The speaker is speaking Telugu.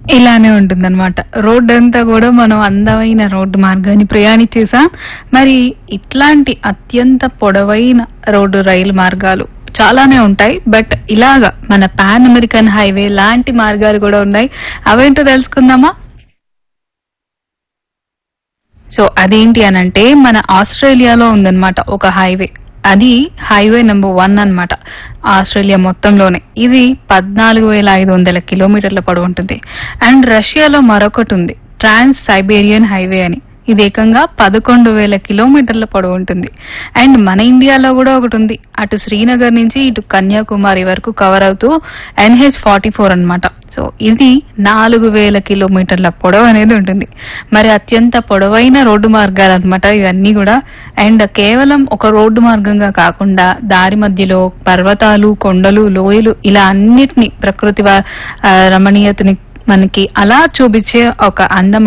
ఇలానే ఉంటుందన్నమాట రోడ్డు అంతా కూడా మనం అందమైన రోడ్డు మార్గాన్ని ప్రయాణించేసాం మరి ఇట్లాంటి అత్యంత పొడవైన రోడ్డు రైలు మార్గాలు చాలానే ఉంటాయి బట్ ఇలాగా మన పాన్ అమెరికన్ హైవే లాంటి మార్గాలు కూడా ఉన్నాయి అవేంటో తెలుసుకుందామా సో అదేంటి అనంటే మన ఆస్ట్రేలియాలో ఉందన్నమాట ఒక హైవే అది హైవే నెంబర్ వన్ అన్నమాట ఆస్ట్రేలియా మొత్తంలోనే ఇది పద్నాలుగు వేల ఐదు వందల కిలోమీటర్ల పొడవు ఉంటుంది అండ్ రష్యాలో మరొకటి ఉంది ట్రాన్స్ సైబేరియన్ హైవే అని ఇది ఏకంగా పదకొండు వేల కిలోమీటర్ల పొడవు ఉంటుంది అండ్ మన ఇండియాలో కూడా ఒకటి ఉంది అటు శ్రీనగర్ నుంచి ఇటు కన్యాకుమారి వరకు కవర్ అవుతూ ఎన్హెచ్ ఫార్టీ ఫోర్ అనమాట సో ఇది నాలుగు వేల కిలోమీటర్ల పొడవు అనేది ఉంటుంది మరి అత్యంత పొడవైన రోడ్డు మార్గాలు అనమాట ఇవన్నీ కూడా అండ్ కేవలం ఒక రోడ్డు మార్గంగా కాకుండా దారి మధ్యలో పర్వతాలు కొండలు లోయలు ఇలా అన్నిటిని ప్రకృతి వ- ఆ, రమణీయతని మనకి అలా చూపించే ఒక అందమైన